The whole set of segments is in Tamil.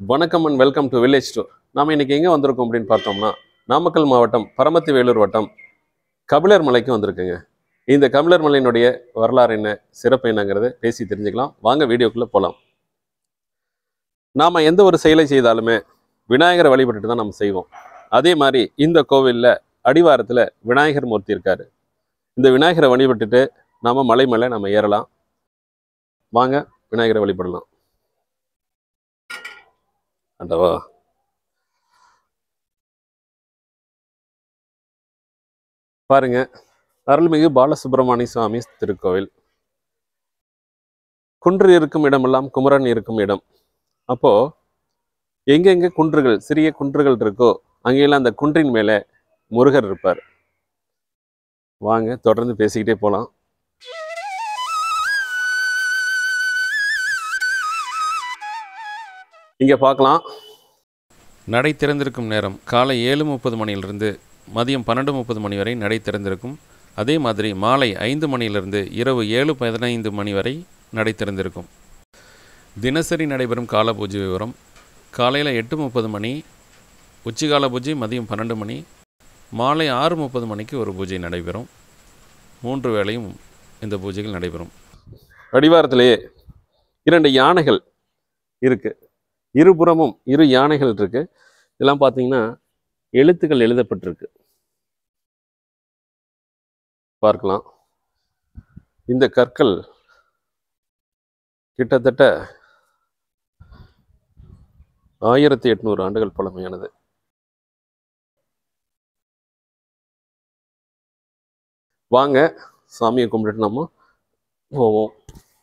வணக்கம் and welcome to village tour நாம இன்னைக்கு எங்கே வந்திருக்கோம் அப்படின்னு பார்த்தோம்னா நாமக்கல் மாவட்டம் பரமத்தி வேலூர் வட்டம் கபிலர் மலைக்கு வந்திருக்குங்க இந்த கபிலர் மலையினுடைய வரலாறு என்ன சிறப்பு என்னங்கிறத பேசி தெரிஞ்சுக்கலாம் வாங்க வீடியோக்குள்ளே போகலாம் நாம் எந்த ஒரு செயலை செய்தாலுமே விநாயகரை வழிபட்டுட்டு தான் நம்ம செய்வோம் அதே மாதிரி இந்த கோவிலில் அடிவாரத்தில் விநாயகர் மூர்த்தி இருக்காரு இந்த விநாயகரை வழிபட்டுட்டு நாம் மலை மேலே நம்ம ஏறலாம் வாங்க விநாயகரை வழிபடலாம் ஆண்டவா பாருங்க அருள்மிகு பாலசுப்பிரமணிய சுவாமி திருக்கோவில் குன்று இருக்கும் இடமெல்லாம் குமரன் இருக்கும் இடம் அப்போ எங்கெங்க குன்றுகள் சிறிய குன்றுகள் இருக்கோ அங்கெல்லாம் அந்த குன்றின் மேலே முருகர் இருப்பார் வாங்க தொடர்ந்து பேசிக்கிட்டே போகலாம் இங்கே பார்க்கலாம் நடை திறந்திருக்கும் நேரம் காலை ஏழு முப்பது மணியிலிருந்து மதியம் பன்னெண்டு முப்பது மணி வரை நடை திறந்திருக்கும் அதே மாதிரி மாலை ஐந்து மணியிலிருந்து இரவு ஏழு பதினைந்து மணி வரை நடை திறந்திருக்கும் தினசரி நடைபெறும் கால பூஜை விவரம் காலையில் எட்டு முப்பது மணி உச்சிகால பூஜை மதியம் பன்னெண்டு மணி மாலை ஆறு முப்பது மணிக்கு ஒரு பூஜை நடைபெறும் மூன்று வேளையும் இந்த பூஜைகள் நடைபெறும் அடிவாரத்திலேயே இரண்டு யானைகள் இருக்கு இருபுறமும் இரு யானைகள் இருக்கு இதெல்லாம் பார்த்தீங்கன்னா எழுத்துக்கள் எழுதப்பட்டிருக்கு பார்க்கலாம் இந்த கற்கள் கிட்டத்தட்ட ஆயிரத்தி எட்நூறு ஆண்டுகள் பழமையானது வாங்க சாமியை கும்பிட்டுட்டு நம்ம போவோம்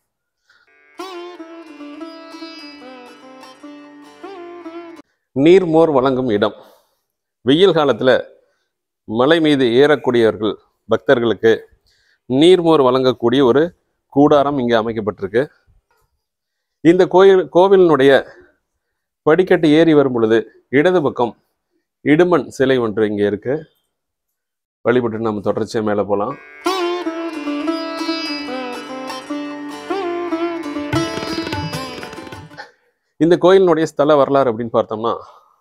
நீர்மோர் வழங்கும் இடம் வெயில் காலத்தில் மலை மீது ஏறக்கூடியவர்கள் பக்தர்களுக்கு நீர்மோர் வழங்கக்கூடிய ஒரு கூடாரம் இங்கே அமைக்கப்பட்டிருக்கு இந்த கோயில் கோவிலினுடைய படிக்கட்டு ஏறி வரும் பொழுது இடது பக்கம் இடுமன் சிலை ஒன்று இங்கே இருக்கு வழிபட்டு நம்ம தொடர்ச்சியாக மேலே போகலாம் இந்த கோயிலினுடைய ஸ்தல வரலாறு அப்படின்னு பார்த்தோம்னா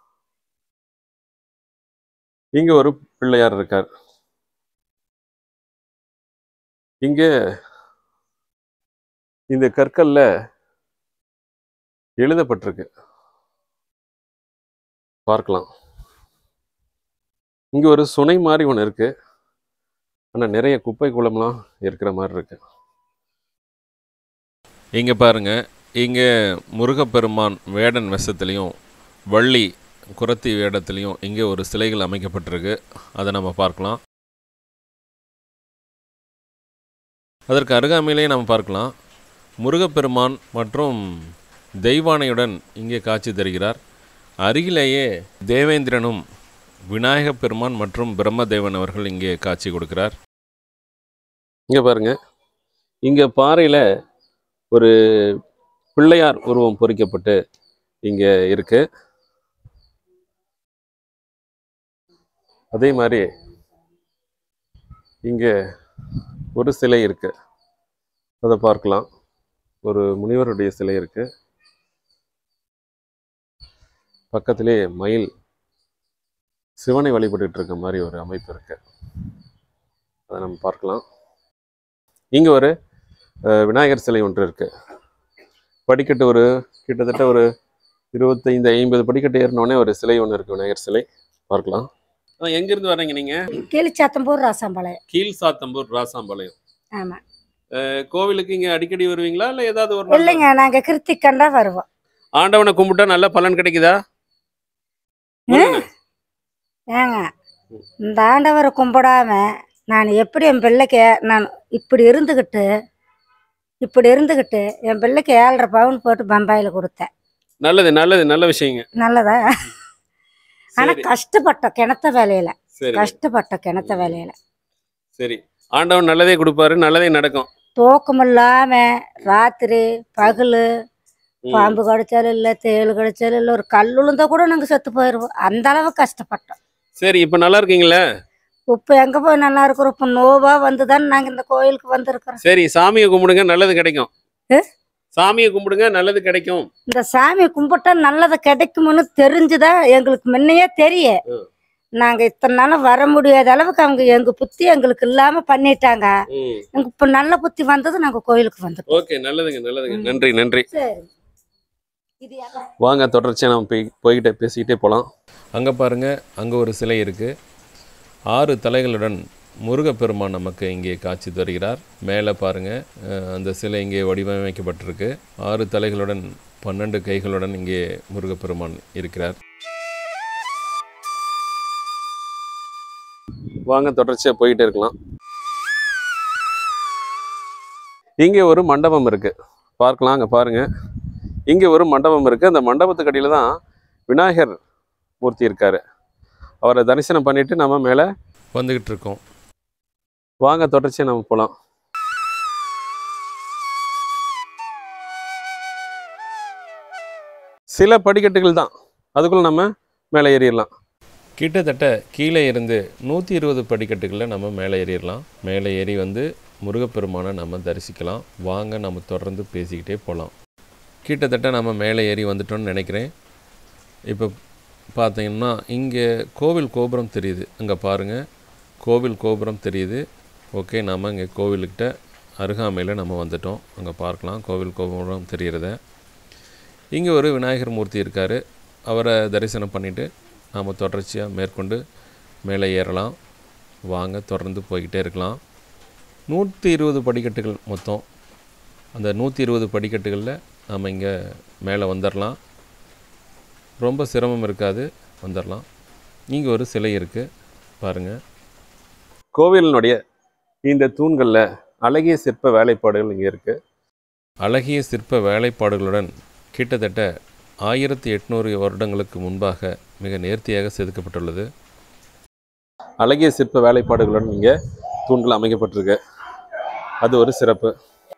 இங்க ஒரு பிள்ளையார் இருக்கார் இங்க இந்த கற்கல்ல எழுதப்பட்டிருக்கு பார்க்கலாம் இங்க ஒரு சுனை மாதிரி ஒன்று இருக்கு ஆனா நிறைய குப்பை குளம்லாம் இருக்கிற மாதிரி இருக்கு இங்கே பாருங்க இங்கே முருகப்பெருமான் வேடன் வேஷத்துலேயும் வள்ளி குரத்தி வேடத்துலேயும் இங்கே ஒரு சிலைகள் அமைக்கப்பட்டிருக்கு அதை நம்ம பார்க்கலாம் அதற்கு அருகாமையிலேயே நம்ம பார்க்கலாம் முருகப்பெருமான் மற்றும் தெய்வானையுடன் இங்கே காட்சி தருகிறார் அருகிலேயே தேவேந்திரனும் விநாயகப் பெருமான் மற்றும் பிரம்மதேவன் அவர்கள் இங்கே காட்சி கொடுக்கிறார் இங்க பாருங்க இங்க பாறையில ஒரு பிள்ளையார் உருவம் பொறிக்கப்பட்டு இங்க இருக்கு அதே மாதிரி இங்க ஒரு சிலை இருக்கு அதை பார்க்கலாம் ஒரு முனிவருடைய சிலை இருக்கு பக்கத்திலே மயில் சிவனை வழிபட்டுட்டு இருக்க மாதிரி ஒரு அமைப்பு இருக்கு அதை நம்ம பார்க்கலாம் இங்க ஒரு அஹ், விநாயகர் சிலை ஒன்று இருக்கு படிக்கட்டு ஒரு கிட்டத்தட்ட ஒரு இருபத்தைந்து ஐம்பது படிக்கட்டு ஏறினோடனே ஒரு சிலை ஒன்று இருக்கு விநாயகர் சிலை பார்க்கலாம் எங்க இருந்து வர்றீங்க நீங்க கீழ்ச்சாத்தம்பூர் ராசாம்பாளையம் கீழ் சாத்தம்பூர் ராசாம்பாளையம் ஆமா அஹ், கோவிலுக்கு இங்க அடிக்கடி வருவீங்களா இல்ல ஏதாவது ஒரு நாள் இல்லைங்க நாங்க கிருத்திக்கண்டா வருவோம் ஆண்டவனை கும்பிட்டா நல்ல பலன் கிடைக்குதா சொல்லுங்க. ஏங்க இந்த ஆண்டவரை கும்பிடாம நான் எப்படி என் பிள்ளைக்கு நான் இப்படி இருந்துக்கிட்டு இப்படி இருந்துக்கிட்டு என் பிள்ளைக்கு ஏழரை பவுன் போட்டு பம்பாயில் கொடுத்தேன் நல்லது நல்லது நல்ல விஷயங்க நல்லதா ஆனா சரி கஷ்டப்பட்டோம் கிணத்த வேலையில சரி கஷ்டப்பட்டோம் கிணத்த வேலையில சரி ஆண்டவன் நல்லதே கொடுப்பாரு நல்லதே நடக்கும் தூக்கம் இல்லாம ராத்திரி பகல் ம். பாம்பு கடிச்சாலும் இல்லை தேள் கடிச்சாலும் இல்லை ஒரு கல் விழுந்தா கூட நாங்கள் செத்து போயிடுவோம் அந்த அளவு கஷ்டப்பட்டோம் சரி இப்ப நல்லா இருக்கீங்களா இப்போ எங்க போய் நல்லா இருக்கிறோம் இப்போ நோவா வந்துதான் நாங்க இந்த கோயிலுக்கு வந்திருக்கிறோம் சரி சாமியை கும்பிடுங்க நல்லது கிடைக்கும் ஏ? சாமியை கும்பிடுங்க நல்லது கிடைக்கும் இந்த சாமி கும்பிட்டா நல்லது கிடைக்கும்னு தெரிஞ்சுதான் எங்களுக்கு முன்னையே தெரியும் ம். நாங்க இத்தனை நாளும் வர முடியாத அளவுக்கு அவங்க எங்க புத்தி எங்களுக்கு இல்லாம பண்ணிட்டாங்க ம் எங்க இப்ப நல்ல புத்தி வந்தது நாங்க கோயிலுக்கு வந்துட்டோம் ஓகே நல்லதுங்க நல்லதுங்க நன்றி நன்றி சரி இது யாரா? வாங்க தொடர்ச்சியாக நம்ம போய் போய்கிட்டே பேசிக்கிட்டே போகலாம் அங்கே பாருங்கள் அங்கே ஒரு சிலை இருக்குது ஆறு தலைகளுடன் முருகப்பெருமான் நமக்கு இங்கே காட்சி தருகிறார் மேலே பாருங்கள் அந்த சிலை இங்கே வடிவமைக்கப்பட்டிருக்கு ஆறு தலைகளுடன் பன்னெண்டு கைகளுடன் இங்கே முருகப்பெருமான் இருக்கிறார் வாங்க தொடர்ச்சியாக போயிட்டே இருக்கலாம் இங்கே ஒரு மண்டபம் இருக்கு பார்க்கலாம் அங்கே பாருங்க இங்கே ஒரு மண்டபம் இருக்கு அந்த மண்டபத்துக்கு அடியில் தான் விநாயகர் மூர்த்தி இருக்காரு அவரை தரிசனம் பண்ணிட்டு நம்ம மேலே வந்துக்கிட்டு இருக்கோம் வாங்க தொடர்ச்சியாக நம்ம போகலாம் சில படிக்கட்டுகள் தான் அதுக்குள்ள நம்ம மேலே ஏறிடலாம் கிட்டத்தட்ட கீழே இருந்து நூற்றி இருபது படிக்கட்டுகளில் நம்ம மேலே ஏறிடலாம் மேலே ஏறி வந்து முருகப்பெருமானை நம்ம தரிசிக்கலாம் வாங்க நம்ம தொடர்ந்து பேசிக்கிட்டே போகலாம் கிட்டத்தட்ட நம்ம மேலே ஏறி வந்துட்டோம்னு நினைக்கிறேன் இப்போ பார்த்தீங்கன்னா இங்கே கோவில் கோபுரம் தெரியுது அங்கே பாருங்கள் கோவில் கோபுரம் தெரியுது ஓகே நாம் இங்கே கோவிலுக்கிட்ட அருகாமையில் நம்ம வந்துட்டோம் அங்கே பார்க்கலாம் கோவில் கோபுரம் தெரிகிறத இங்கே ஒரு விநாயகர் மூர்த்தி இருக்கார் அவரை தரிசனம் பண்ணிவிட்டு நாம் தொடர்ச்சியாக மேற்கொண்டு மேலே ஏறலாம் வாங்க தொடர்ந்து போய்கிட்டே இருக்கலாம் நூற்றி இருபது படிக்கட்டுகள் மொத்தம் அந்த நூற்றி இருபது படிக்கட்டுகளில் நாம் இங்கே மேலே வந்துடலாம் ரொம்ப சிரமம் இருக்காது வந்துடலாம் இங்கே ஒரு சிலை இருக்குது பாருங்கள் கோவிலினுடைய இந்த தூண்களில் அழகிய சிற்ப வேலைப்பாடுகள் இங்கே இருக்கு அழகிய சிற்ப வேலைப்பாடுகளுடன் கிட்டத்தட்ட ஆயிரத்தி எட்நூறு வருடங்களுக்கு முன்பாக மிக நேர்த்தியாக செதுக்கப்பட்டுள்ளது அழகிய சிற்ப வேலைப்பாடுகளுடன் இங்கே தூண்கள் அமைக்கப்பட்டிருக்கு அது ஒரு சிறப்பு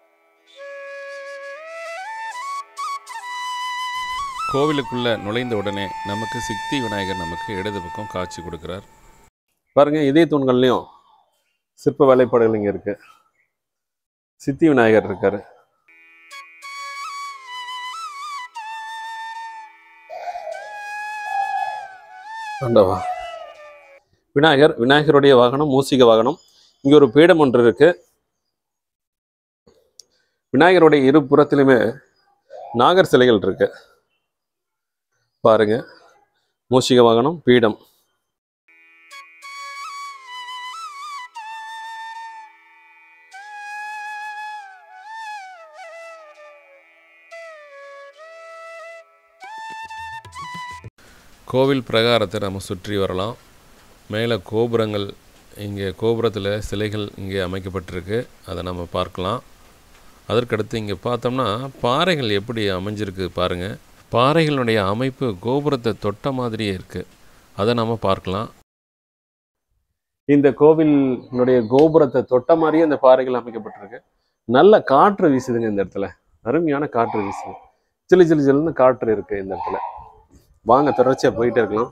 கோவிலுக்குள்ளே நுழைந்த உடனே நமக்கு சித்தி விநாயகர் நமக்கு இடது பக்கம் காட்சி கொடுக்குறார் பாருங்க இதே தூண்கள்லையும் சிற்ப வேலைப்பாடுகள் இங்கே இருக்கு சித்தி விநாயகர் இருக்காரு ஆண்டவா விநாயகர் விநாயகருடைய வாகனம் மூசிக வாகனம் இங்க ஒரு பீடம் ஒன்று இருக்கு விநாயகருடைய இரு புறத்திலுமே நாகர் சிலைகள் இருக்கு பாருங்க மூஷிக வாகனம் பீடம் கோவில் பிரகாரத்தை நம்ம சுற்றி வரலாம் மேலே கோபுரங்கள் இங்கே கோபுரத்தில் சிலைகள் இங்கே அமைக்கப்பட்டிருக்கு அதை நம்ம பார்க்கலாம் அதற்கடுத்து இங்கே பார்த்தோம்னா பாறைகள் எப்படி அமைஞ்சிருக்கு பாருங்கள் பாறைகளுடைய அமைப்பு கோபுரத்தை தொட்ட மாதிரியே இருக்குது அதை நம்ம பார்க்கலாம் இந்த கோவிலினுடைய கோபுரத்தை தொட்ட மாதிரியே இந்த பாறைகள் அமைக்கப்பட்டிருக்கு நல்ல காற்று வீசுதுங்க இந்த இடத்துல அருமையான காற்று வீசுது சிலு சிலு சிலுன்னு காற்று இருக்கு இந்த இடத்துல வாங்க தொடர்ச்சியா போயிட்டே இருக்கலாம்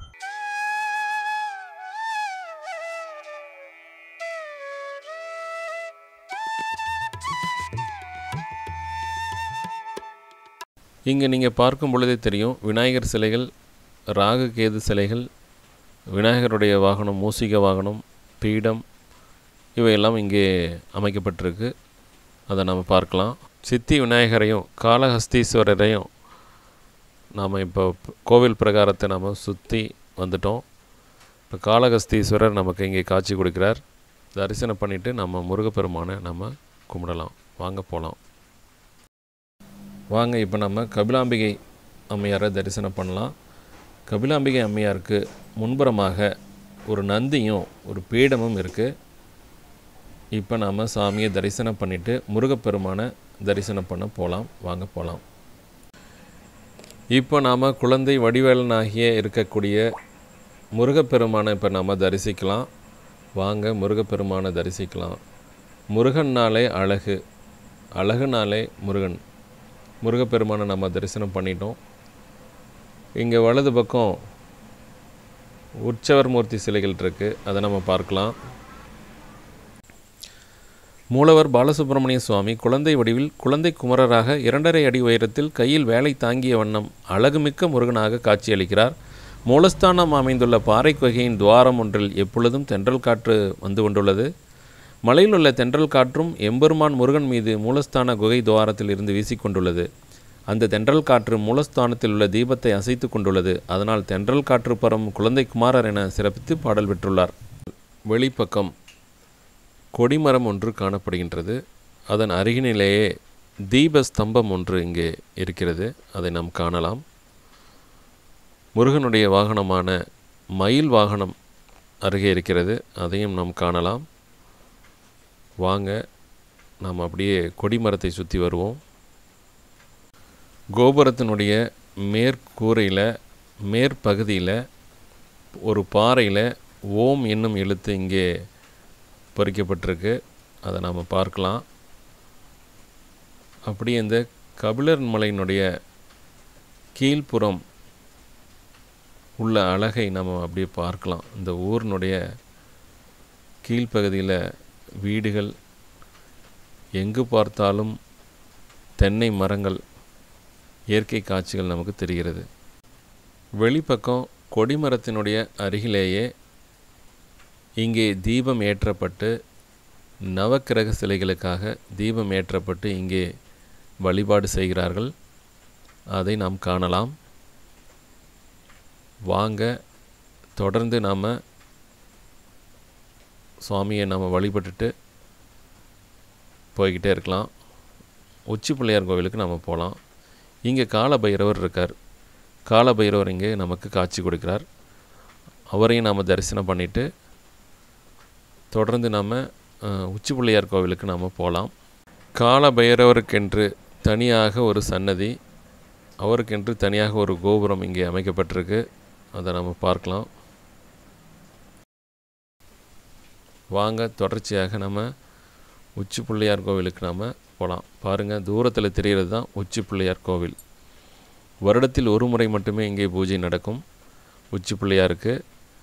இங்கே நீங்கள் பார்க்கும் பொழுதே தெரியும் விநாயகர் சிலைகள் ராகு கேது சிலைகள் விநாயகருடைய வாகனம் மூசிக வாகனம் பீடம் இவையெல்லாம் இங்கே அமைக்கப்பட்டிருக்கு அதை நம்ம பார்க்கலாம் சித்தி விநாயகரையும் காளஹஸ்தீஸ்வரரையும் நாம் இப்போ கோவில் பிரகாரத்தை நாம் சுற்றி வந்துட்டோம் இப்போ காளஹஸ்தீஸ்வரர் நமக்கு இங்கே காட்சி கொடுக்கிறார் தரிசனம் பண்ணிவிட்டு நம்ம முருகப்பெருமானை நம்ம கும்பிடலாம் வாங்க போகலாம் வாங்க இப்போ நம்ம கபிலாம்பிகை அம்மையாரை தரிசனம் பண்ணலாம் கபிலாம்பிகை அம்மையாருக்கு முன்புறமாக ஒரு நந்தியும் ஒரு பீடமும் இருக்குது இப்போ நாம் சாமியை தரிசனம் பண்ணிவிட்டு முருகப்பெருமானை தரிசனம் பண்ண போகலாம் வாங்க போகலாம் இப்போ நாம் குழந்தை வடிவேலனாகிய இருக்கக்கூடிய முருகப்பெருமானை இப்போ நாம் தரிசிக்கலாம் வாங்க முருகப்பெருமானை தரிசிக்கலாம் முருகன்னாலே அழகு அழகுனாலே முருகன் முருகப்பெருமானை நம்ம தரிசனம் பண்ணிட்டோம் இங்கே வலது பக்கம் உற்சவர் மூர்த்தி சிலைகள் இருக்குது அதை நம்ம பார்க்கலாம் மூலவர் பாலசுப்பிரமணிய சுவாமி குழந்தை வடிவில் குழந்தை குமரராக இரண்டரை அடி உயரத்தில் கையில் வேலை தாங்கிய வண்ணம் அழகுமிக்க முருகனாக காட்சியளிக்கிறார் மூலஸ்தானம் அமைந்துள்ள பாறை குகையின் துவாரம் ஒன்றில் எப்பொழுதும் தென்றல் காற்று வந்து கொண்டுள்ளது மலையில் உள்ள தென்றல் காற்றும் எம்பெருமான் முருகன் மீது மூலஸ்தான குகை துவாரத்தில் இருந்து வீசிக்கொண்டுள்ளது அந்த தென்றல் காற்று மூலஸ்தானத்தில் உள்ள தீபத்தை அசைத்து கொண்டுள்ளது அதனால் தென்றல் காற்று பரம் குழந்தை குமாரர் என சிறப்பித்து பாடல் பெற்றுள்ளார் வெளிப்பக்கம் கொடிமரம் ஒன்று காணப்படுகின்றது அதன் அருகினிலேயே தீப ஸ்தம்பம் ஒன்று இங்கே இருக்கிறது அதை நாம் காணலாம் முருகனுடைய வாகனமான மயில் வாகனம் அருகே இருக்கிறது அதையும் நாம் காணலாம் வாங்க நாம் அப்படியே கொடிமரத்தை சுற்றி வருவோம் கோபுரத்தினுடைய மேற்கூரையில் மேற்பகுதியில் ஒரு பாறையில் ஓம் என்னும் எழுத்து இங்கே பொறிக்கப்பட்டிருக்கு அதை நாம் பார்க்கலாம் அப்படியே இந்த கபிலர் மலையினுடைய கீழ்ப்புறம் உள்ள அழகை நம்ம அப்படியே பார்க்கலாம் இந்த ஊரினுடைய கீழ்ப்பகுதியில் வீடுகள் எங்கு பார்த்தாலும் தென்னை மரங்கள் இயற்கை காட்சிகள் நமக்கு தெரிகிறது வெளிப்பக்கம் கொடிமரத்தினுடைய அருகிலேயே இங்கே தீபம் ஏற்றப்பட்டு நவக்கிரக சிலைகளுக்காக தீபம் ஏற்றப்பட்டு இங்கே வழிபாடு செய்கிறார்கள் அதை நாம் காணலாம் வாங்க தொடர்ந்து நாம் சுவாமியை நாம் வழிபட்டுட்டு போய்கிட்டே இருக்கலாம் உச்சி பிள்ளையார் கோவிலுக்கு நம்ம போகலாம் இங்கே காலபைரவர் இருக்கார் காலபைரவர் இங்கே நமக்கு காட்சி கொடுக்கிறார் அவரையும் நாம் தரிசனம் பண்ணிவிட்டு தொடர்ந்து நாம் உச்சி பிள்ளையார் கோவிலுக்கு நாம் போகலாம் காலபைரவருக்கென்று தனியாக ஒரு சன்னதி அவருக்கென்று தனியாக ஒரு கோபுரம் இங்கே அமைக்கப்பட்டிருக்கு அதை நம்ம பார்க்கலாம் வாங்க தொடர்ச்சியாக நம்ம உச்சி பிள்ளையார் கோவிலுக்கு நாம் போகலாம் பாருங்கள் தூரத்தில் தெரிகிறது தான் உச்சி பிள்ளையார் கோவில் வருடத்தில் ஒரு முறை மட்டுமே இங்கே பூஜை நடக்கும் உச்சி பிள்ளையாருக்கு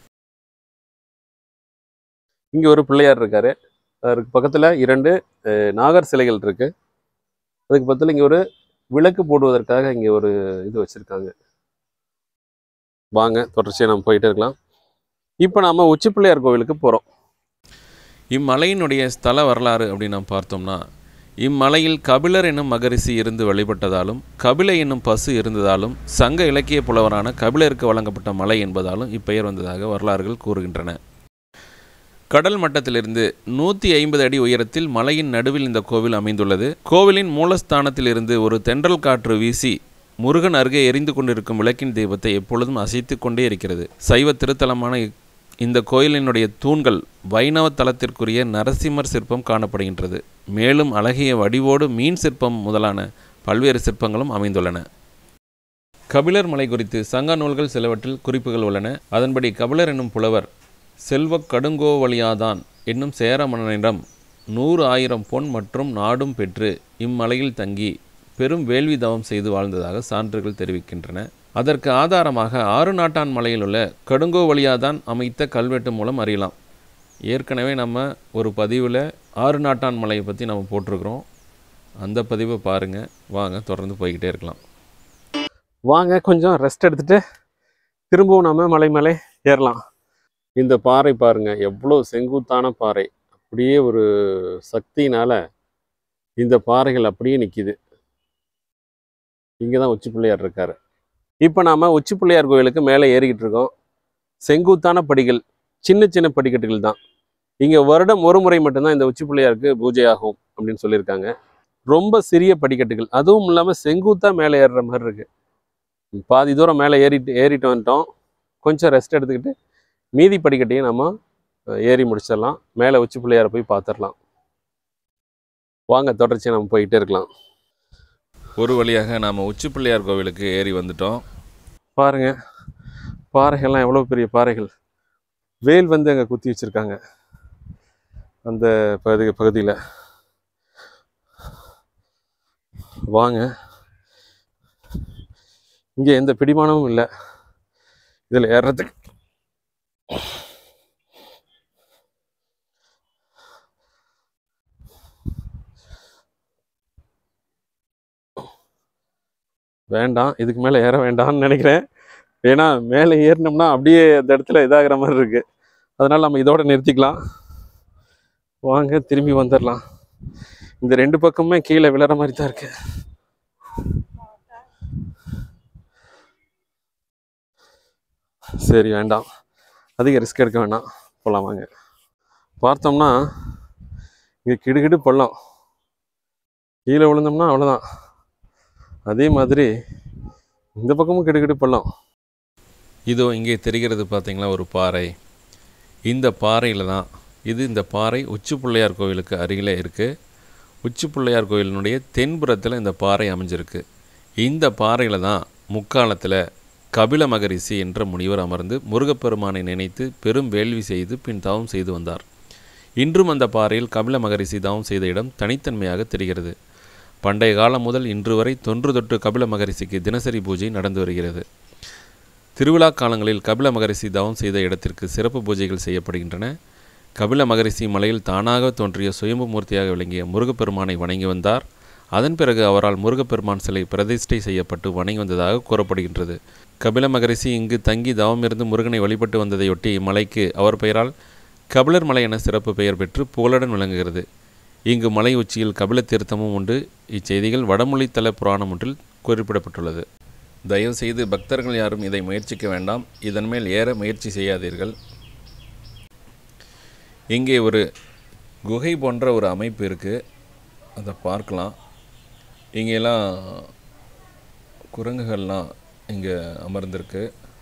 இங்கே ஒரு பிள்ளையார் இருக்காரு அவருக்கு பக்கத்தில் இரண்டு அஹ், நாகர் சிலைகள் இருக்கு அதுக்கு பக்கத்தில் இங்கே ஒரு விளக்கு போடுவதற்காக இங்கே ஒரு இது வச்சுருக்காங்க வாங்க தொடர்ச்சியாக நம்ம போயிட்டே இருக்கலாம் இப்போ நாம உச்சி பிள்ளையார் கோவிலுக்கு போகிறோம் இம்மலையினுடைய ஸ்தல வரலாறு அப்படின்னு நாம் பார்த்தோம்னா இம்மலையில் கபிலர் என்னும் மகரிஷி இருந்து வழிபட்டதாலும் கபிலை என்னும் பசு இருந்ததாலும் சங்க இலக்கிய புலவரான கபிலருக்கு வழங்கப்பட்ட மலை என்பதாலும் இப்பெயர் வந்ததாக வரலாறுகள் கூறுகின்றன கடல் மட்டத்திலிருந்து நூற்றி ஐம்பது அடி உயரத்தில் மலையின் நடுவில் இந்த கோவில் அமைந்துள்ளது கோவிலின் மூலஸ்தானத்திலிருந்து ஒரு தென்றல் காற்று வீசி முருகன் அருகே எரிந்து கொண்டிருக்கும் விளக்கின் தெய்வத்தை எப்பொழுதும் அசைத்து கொண்டே இருக்கிறது சைவ திருத்தலமான இ- இந்த கோயிலினுடைய தூண்கள் வைணவ தலத்திற்குரிய நரசிம்மர் சிற்பம் காணப்படுகின்றது மேலும் அழகிய வடிவோடு மீன் சிற்பம் முதலான பல்வேறு சிற்பங்களும் அமைந்துள்ளன கபிலர் மலை குறித்து சங்க நூல்கள் சிலவற்றில் குறிப்புகள் உள்ளன அதன்படி கபிலர் என்னும் புலவர் செல்வக் கடுங்கோவலியாதான் என்னும் சேர மன்னனிடம் நூறு ஆயிரம் பொன் மற்றும் நாடும் பெற்று இம்மலையில் தங்கி பெரும் வேள்வி தவம் செய்து வாழ்ந்ததாக சான்றுகள் தெரிவிக்கின்றன அதற்கு ஆதாரமாக ஆறு நாட்டான் மலையில் உள்ள கடுங்கோவலியாதான் அமைத்த கல்வெட்டு மூலம் அறியலாம் ஏற்கனவே நம்ம ஒரு பதிவில் ஆறு நாட்டான் மலையை பற்றி நம்ம போட்டிருக்கிறோம் அந்த பதிவை பாருங்கள் வாங்க தொடர்ந்து போய்கிட்டே இருக்கலாம் வாங்க கொஞ்சம் ரெஸ்ட் எடுத்துட்டு திரும்பவும் நாம மலை மேலே ஏறலாம் இந்த பாறை பாருங்க எவ்வளோ செங்குத்தான பாறை அப்படியே ஒரு சக்தியினால இந்த பாறைகள் அப்படியே நிற்கிது இங்கே தான் உச்சி பிள்ளையார் இருக்காரு இப்போ நாம உச்சி பிள்ளையார் கோயிலுக்கு மேலே ஏறிக்கிட்டு இருக்கோம் செங்குத்தான படிகள் சின்ன சின்ன படிக்கட்டுகள் தான் இங்கே வருடம் ஒரு முறை மட்டும்தான் இந்த உச்சி பிள்ளையாருக்கு பூஜை ஆகும் அப்படின்னு சொல்லியிருக்காங்க ரொம்ப சிறிய படிக்கட்டுகள் அதுவும் இல்லாமல் செங்குத்தா மேலே ஏறுற மாதிரி இருக்கு பாதி தூரம் மேலே ஏறிட்டு ஏறிட்டு வந்துட்டோம் கொஞ்சம் ரெஸ்ட் எடுத்துக்கிட்டு மீதி படிக்கட்டையும் நம்ம அஹ், ஏறி முடிச்சிடலாம் மேலே உச்சி பிள்ளையாரை போய் பார்த்துடலாம் வாங்க தொடர்ச்சியாக நம்ம போயிட்டே இருக்கலாம் ஒரு வழியாக நாம் உச்சி பிள்ளையார் கோவிலுக்கு ஏறி வந்துட்டோம் பாருங்க பாறைகள்லாம் எவ்வளோ பெரிய பாறைகள் வேல் வந்து அங்கே குத்தி வச்சிருக்காங்க அந்த பகுதி பகுதியில் வாங்க இங்கே எந்த பிடிமானமும் இல்லை இதில் ஏறுறதுக்கு வேண்டாம் இதுக்கு மேலே ஏற வேண்டாம்னு நினைக்கிறேன் ஏன்னா மேலே ஏறினோம்னா அப்படியே அந்த இடத்துல இதாகிற மாதிரி இருக்கு அதனால நம்ம இதோட நிறுத்திக்கலாம் வாங்க திரும்பி வந்துடலாம் இந்த ரெண்டு பக்கமுமே கீழே விழற மாதிரி தான் இருக்கு சரி வேண்டாம் அதிக ரிஸ்க் எடுக்க வேண்டாம் போகலாம் வாங்க பார்த்தோம்னா இங்கே கிடுகிடு பள்ளம் கீழே விழுந்தோம்னா அவ்வளோதான் அதே மாதிரி இந்த பக்கமும் கிடுகிடு பள்ளம் இதோ இங்கே தெரிகிறது பார்த்தீங்களா ஒரு பாறை இந்த பாறையில் தான் இது இந்த பாறை உச்சி பிள்ளையார் கோவிலுக்கு அருகிலே இருக்குது உச்சி பிள்ளையார் கோவிலினுடைய தென்புறத்தில் இந்த பாறை அமைஞ்சிருக்கு இந்த பாறையில் தான் முக்காலத்தில் கபில மகரிஷி என்ற முனிவர் அமர்ந்து முருகப்பெருமானை நினைத்து பெரும் வேள்வி செய்து பின் தவம் செய்து வந்தார் இன்றும் அந்த பாறையில் கபில மகரிஷி தவம் செய்த இடம் தனித்தன்மையாக தெரிகிறது பண்டைய காலம் முதல் இன்று வரை தொன்று தொட்டு கபில மகரிஷிக்கு தினசரி பூஜை நடந்து வருகிறது திருவிழா காலங்களில் கபில மகரிஷி தவம் செய்த இடத்திற்கு சிறப்பு பூஜைகள் செய்யப்படுகின்றன கபில மகரிஷி மலையில் தானாக தோன்றிய சுயம்பு மூர்த்தியாக விளங்கிய முருகப்பெருமானை வணங்கி வந்தார் அதன் பிறகு அவரால் முருகப்பெருமான் சிலை பிரதிஷ்டை செய்யப்பட்டு வணங்கி வந்ததாக கூறப்படுகின்றது கபில மகரிஷி இங்கு தங்கி தவம் இருந்து முருகனை வழிபட்டு வந்ததையொட்டி இம்மலைக்கு அவர் பெயரால் கபிலர் மலை என சிறப்பு பெயர் பெற்று புகழுடன் விளங்குகிறது இங்கு மலை உச்சியில் கபில தீர்த்தமும் உண்டு இச்செய்திகள் வடமொழித்தல புராணம் ஒன்றில் குறிப்பிடப்பட்டுள்ளது தயவு செய்து பக்தர்கள் யாரும் இதை முயற்சிக்க வேண்டாம் இதன் மேல் ஏற முயற்சி செய்யாதீர்கள் இங்கே ஒரு குகை போன்ற ஒரு அமைப்பு இருக்குது அதை பார்க்கலாம் இங்கெல்லாம் குரங்குகள்லாம் இங்கே அமர்ந்திருக்கு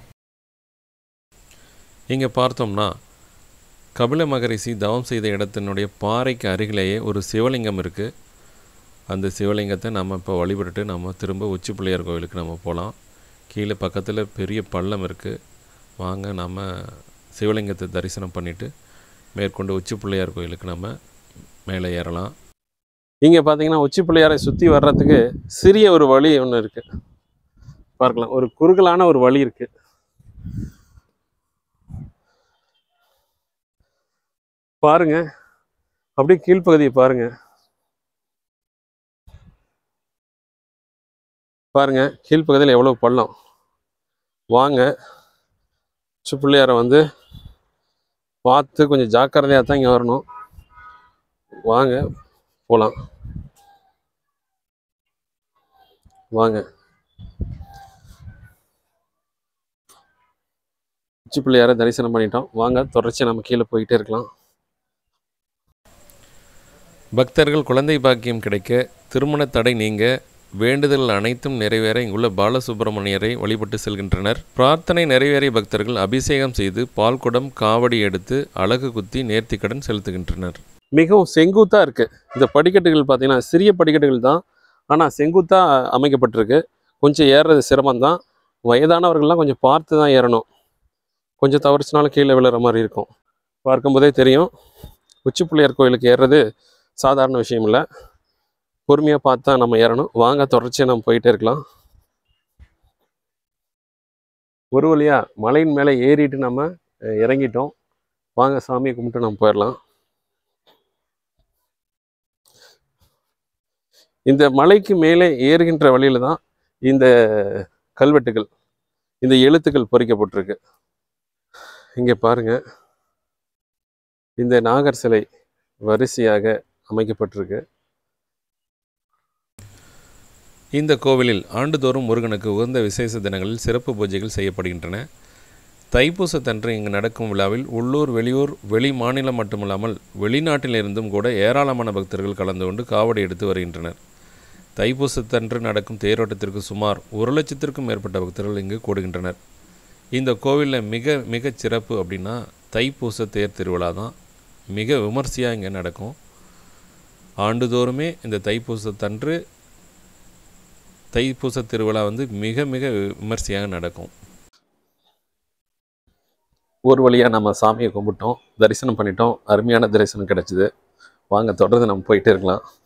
இங்கே பார்த்தோம்னா கபில மகரிஷி தவம் செய்த இடத்தினுடைய பாறைக்கு அருகிலேயே ஒரு சிவலிங்கம் இருக்குது அந்த சிவலிங்கத்தை நம்ம இப்போ வழிபட்டுட்டு நம்ம திரும்ப உச்சி பிள்ளையார் கோவிலுக்கு நம்ம போகலாம் கீழே பக்கத்தில் பெரிய பள்ளம் இருக்குது வாங்க நம்ம சிவலிங்கத்தை தரிசனம் பண்ணிவிட்டு மேற்கொண்டு உச்சி பிள்ளையார் கோயிலுக்கு நம்ம மேலே ஏறலாம் இங்கே பார்த்தீங்கன்னா உச்சி பிள்ளையாரை சுற்றி வர்றதுக்கு சிறிய ஒரு வழி ஒன்று இருக்கு பார்க்கலாம் ஒரு குறுகலான ஒரு வழி இருக்கு பாருங்க அப்படியே கீழ்ப்பகுதியை பாருங்க பாருங்க கீழ்ப்பகுதியில் எவ்வளோ பள்ளம் வாங்க உச்சி பிள்ளையாரை வந்து பார்த்து கொஞ்சம் ஜாக்கிரதையாக தான் இங்கே வரணும் வாங்க போகலாம் வாங்க உச்சி பிள்ளையாரை தரிசனம் பண்ணிட்டோம் வாங்க தொடர்ச்சியாக நம்ம கீழே போயிட்டே இருக்கலாம் பக்தர்கள் குழந்தை பாக்கியம் கிடைக்க திருமண தடை நீங்க வேண்டுதல் அனைத்தும் நிறைவேற இங்குள்ள பாலசுப்பிரமணியரை வழிபட்டு செல்கின்றனர் பிரார்த்தனை நிறைவேறிய பக்தர்கள் அபிஷேகம் செய்து பால்குடம் காவடி எடுத்து அழகு குத்தி நேர்த்திக்கடன் செலுத்துகின்றனர் மிகவும் செங்குத்தாக இருக்குது இந்த படிக்கட்டுகள் பார்த்தீங்கன்னா சிறிய படிக்கட்டுகள் தான் ஆனால் செங்குத்தாக அமைக்கப்பட்டிருக்கு கொஞ்சம் ஏறுறது சிரமம் தான் வயதானவர்கள்லாம் கொஞ்சம் பார்த்து தான் ஏறணும் கொஞ்சம் தவறுச்சுனாலும் கீழே விழுற மாதிரி இருக்கும் பார்க்கும்போதே தெரியும் உச்சி பிள்ளையார் கோயிலுக்கு ஏறுறது சாதாரண விஷயம் இல்லை பொறுமையாக பார்த்து தான் நம்ம ஏறணும் வாங்க தொடர்ச்சியாக நம்ம போயிட்டே இருக்கலாம் ஒரு வழியா மலையின் மேலே ஏறிட்டு நம்ம அஹ், இறங்கிட்டோம் வாங்க சாமியை கும்பிட்டு நம்ம போயிடலாம் இந்த மலைக்கு மேலே ஏறுகின்ற வழியில தான் இந்த கல்வெட்டுகள் இந்த எழுத்துக்கள் பொறிக்கப்பட்டிருக்கு இங்கே பாருங்க இந்த நாகர் சிலை வரிசையாக அமைக்கப்பட்டிருக்கு இந்த கோவிலில் ஆண்டுதோறும் முருகனுக்கு உகந்த விசேஷ தினங்களில் சிறப்பு பூஜைகள் செய்யப்படுகின்றன தைப்பூசத்தன்று இங்கு நடக்கும் விழாவில் உள்ளூர் வெளியூர் வெளி மாநிலம் மட்டுமல்லாமல் வெளிநாட்டிலிருந்தும் கூட ஏராளமான பக்தர்கள் கலந்து கொண்டு காவடி எடுத்து வருகின்றனர் தைப்பூசத்தன்று நடக்கும் தேரோட்டத்திற்கு சுமார் ஒரு லட்சத்திற்கும் மேற்பட்ட பக்தர்கள் இங்கு கூடுகின்றனர் இந்த கோவிலில் மிக மிகச் சிறப்பு அப்படின்னா தைப்பூச தேர் திருவிழா தான் மிக விமர்சையாக இங்கே நடக்கும் ஆண்டுதோறுமே இந்த தைப்பூசத்தன்று தைப்பூச திருவிழா வந்து மிக மிக விமர்சையாக நடக்கும் ஒரு வழியாக நம்ம சாமியை கும்பிட்டோம் தரிசனம் பண்ணிட்டோம் அருமையான தரிசனம் கிடைச்சிது வாங்க தொடர்ந்து நம்ம போயிட்டே இருக்கலாம்